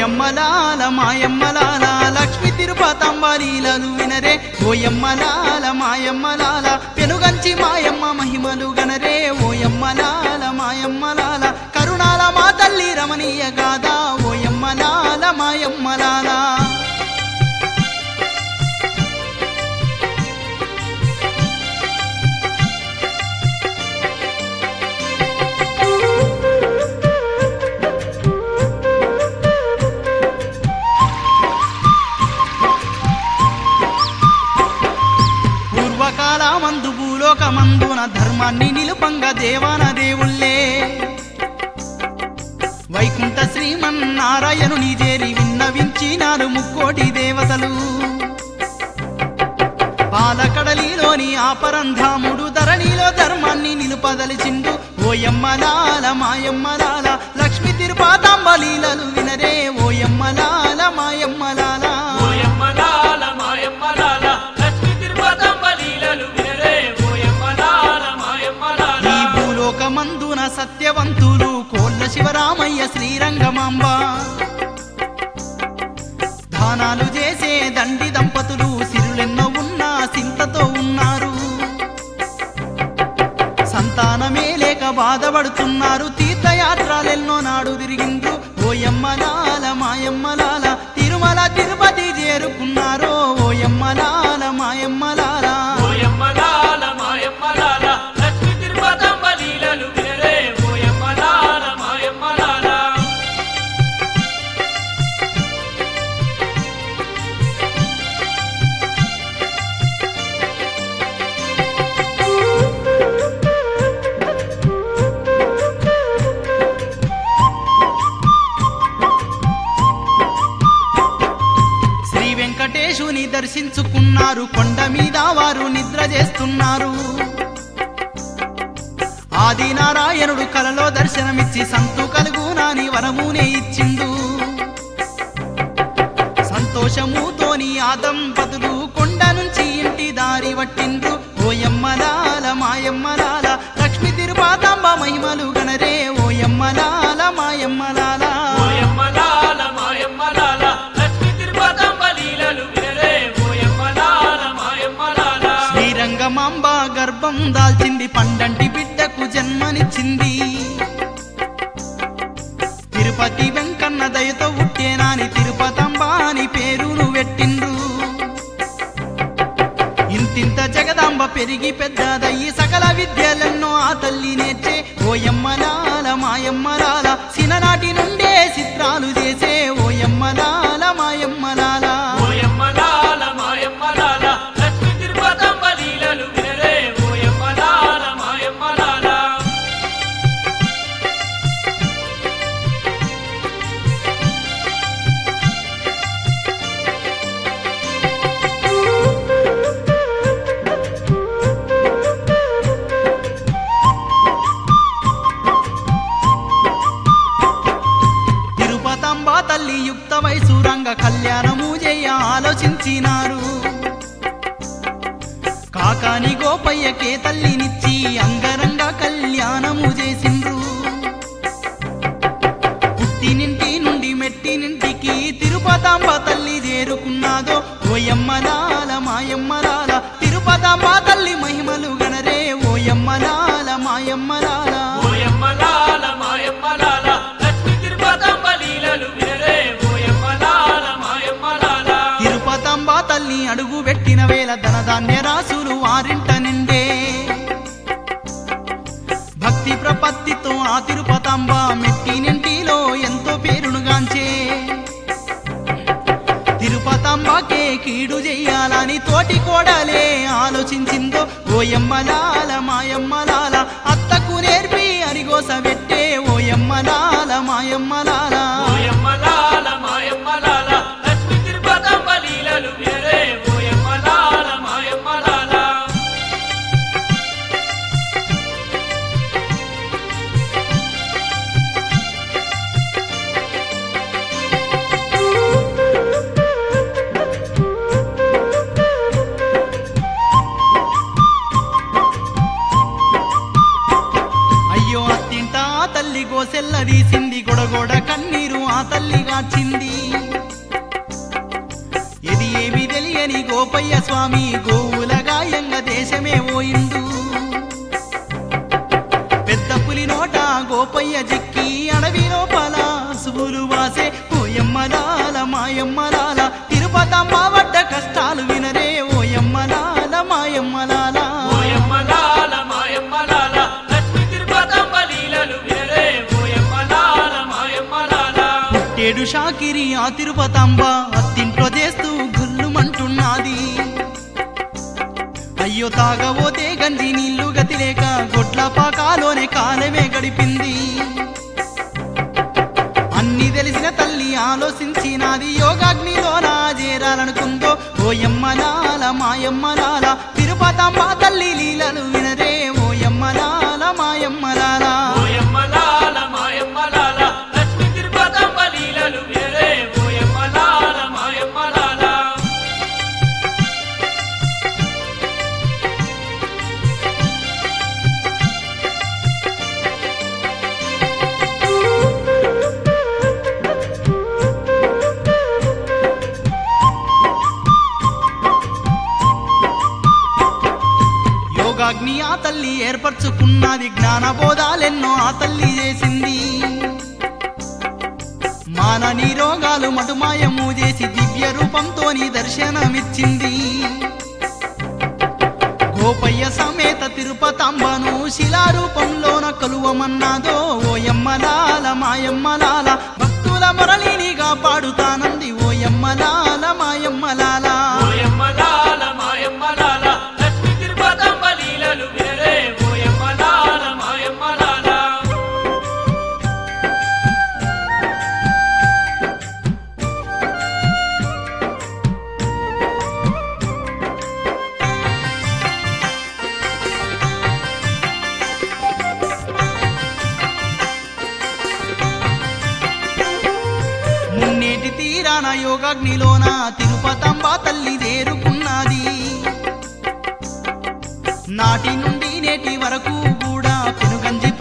ఓయమ్మలాల మాయమ్మలాల లక్ష్మి తిరుపతమ్మ లీలలు వినరే ఓయమ్మలాల మాయమ్మలాల పెనుగంచి మాయమ్మ మహిమలు గనరే ఓయమ్మలాల మాయమ్మలాల కరుణాల మా తల్లి రమణీయ గాదా ఓయమ్మలాల మాయమ్మలాల పూర్వకాల మందు భూలోకమందున ధర్మాన్ని నిలుపంగ దేవాన దేవుళ్ళే వైకుంఠ శ్రీమన్నారాయణుని చేరి విన్నవించినారు ముక్కోటి దేవతలు పాలకడలిలోని ఆపరంధాముడు ధరణిలో ధర్మాన్ని నిలుపదలిచిండు ఓయమ్మలాల మాయమ్మలాల లక్ష్మి తిరుపాతాంబ లీలలు వినరే ఓయమ్మలాల మాయమ్మలాల ఓయమ్మలాల మాయమ్మలాల లక్ష్మీ తిరుపతమ్మ లీలలు వినరే ఓయమ్మలాల మాయమ్మలాల ఈ భూలోకమందున సత్యవంతులు కోళ్ళ శివరామయ్య శ్రీరంగమాంబ దానాలు చేసే దండి దంపతులు సిరులెన్నో ఉన్నా సింతతో ఉన్నారు సంతానమే లేక బాధపడుతున్నారు తీర్థయాత్రలెన్నో నాడు తిరిగిండ్రు ఓయమ్మలాల మాయమ్మలాల తిరుమల తిరుపతి చేరుకున్నారు ఓయమ్మలాల మాయమ్మలాల ఓయమ్మలాల మాయమ్మలాల లక్ష్మీ తిరుపతమ్మ లీలలు వినరే ఓయమ్మలాల మాయమ్మలాల శ్రీ వెంకటేశుని దర్శించుకున్నారు కొండ మీద వారు నిద్ర చేస్తున్నారు ఆది నారాయణుడు కలలో దర్శనమిచ్చి సంతు కలుగునాని వరమునే ఇచ్చిండు సంతోషముతోని ఆ దంపతులు కొండ నుంచి ఇంటి దారి పట్టిండ్రు ఓయమ్మలాల మాయమ్మలాల లక్ష్మి తిరుపాతాంబ మహిమలు గనరే ఓయమ్మలాల మాయమ్మలాల ఓయమ్మలాల మాయమ్మలాల లక్ష్మీ తిరుపతమ్మ లీలలు వినరే ఓయమ్మలాల మాయమ్మలాల శ్రీరంగమాంబ గర్భం దాల్చింది పండంటి బిడ్డకు జన్మనిచ్చింది తిరుపతి వెంకన్న దయతో ఉట్టేనాని తిరుపతంబ అని పేరును పెట్టిండ్రు ఇంతింత జగదాంబ పెరిగి పెద్దదయ్యి సకల విద్యలెన్నో ఆ తల్లి నేర్చే ఓయమ్మలాల మాయమ్మలాల సిననాటి నుండే చిత్రాలు చేసే ఓయమ్మలాల మాయమ్మలాల ఓయమ్మలాల మాయమ్మలాల లక్ష్మీ తిరుపతమ్మ లీలలు వినరే ఓయమ్మలాల మాయమ్మలాల తిరుపతంబ తల్లి యుక్త వయసు రంగ కళ్యాణము చేయ ఆలోచించినారు కాకాని గోపయ్యకే తల్లినిచ్చి అంగరంగ కళ్యాణము చేసిండ్రు పుట్టినింటి నుండి మెట్టినింటికి తిరుపతాంబ తల్లి చేరుకున్నాదో ఓయమ్మలాల మాయమ్మలాల తిరుపతాంబ తల్లి మహిమలు గణరే ఓయమ్మలాల మాయమ్మలాల ఓయమ్మలాల మాయమ్మలాల లక్ష్మీ తిరుపతమ్మ లీలలు వినరే ఓయమ్మలాల మాయమ్మలాల తిరుపతంబ తల్లి అడుగు పెట్టిన వేళ ధనధాన్య రాసులు వారింట నిండే భక్తి ప్రపత్తితో ఆ తిరుపతంబ మెట్టినింటిలో ఎంతో పేరునుగాంచే తిరుపతంబకే కీడు చెయ్యాలని తోటి కోడలే ఆలోచించిందో ఓయమ్మలాల మాయమ్మలాల అత్తకు నేర్పి అరిగోస పెట్టే ఓయమ్మలాల మాయమ్మలాల ఓయమ్మలాల మాయమ్మలాల లక్ష్మీ తిరుపతమ్మ లీలలు వినరే ఓయమ్మలాల మాయమ్మలాల అయ్యో అత్తింట తల్లి గోసెల్ల తీసింది గొడగొడ కన్నీరు ఆ తల్లి గాచింది ఇది ఏమి తెలియని గోపయ్య స్వామి గోవుల గాయంగా దేశమే పోయిండు పెద్ద పులి నోట గోపయ్య జిక్కి అడవి లోపల సువులు వాసే ఓయమ్మలాల మాయమ్మలాల తిరుపతమ్మ పడ్డ కష్టాలు వినరే ఓయమ్మలాల మాయమ్మలాల ఓయమ్మలాల మాయమ్మలాల లక్ష్మి తిరుపతమ్మ లీలలు వినరే ఓయమ్మలాల మాయమ్మలాల ఏడు షాకిరి ఆ తిరుపతంబ అత్తింట్లో చేస్తూ గుల్లుమంటున్నది అయ్యో తాగబోతే గంజి నీళ్లు గతి లేక గొడ్ల పాకాలోనే కాలమే గడిపింది అన్ని తెలిసిన తల్లి ఆలోచించినది యోగాగ్నిలోన చేరాలనుకుందో ఓయమ్మలాల మాయమ్మలాల తిరుపతమ్మ తల్లి లీలలు వినరే ఓయమ్మలాల మాయమ్మలాల ఓయమ్మలాల మాయమ్మలాల లక్ష్మి తిరుపతమ్మ లీలలు వినరే ఓయమ్మలాల మాయమ్మలాల యోగాగ్ని ఆ తల్లి ఏర్పరచుకున్నది జ్ఞానబోధాలెన్నో ఆ తల్లి చేసింది మానని రోగాలు మటుమాయము చేసి దివ్య రూపంతోని దర్శనమిచ్చింది గోపయ్య సమేత తిరుపతంబను శిలారూపంలోన కలువమన్నాదో ఓయమ్మలాల మాయమ్మలాల భక్తుల మురళినిగా పాడుతానంది ఓయమ్మలాల మాయమ్మలాల ఓయమ్మలాల మాయమ్మలాల లక్ష్మి తిరుపతమ్మ లీలలు వినరే ఓయమ్మలాల మాయమ్మలాల మున్నేటి తీరాన యోగాగ్నిలోన తిరుపతంబ తల్లి చేరుకున్నది నాటి నుండి నేటి వరకు కూడా పెనుగంజి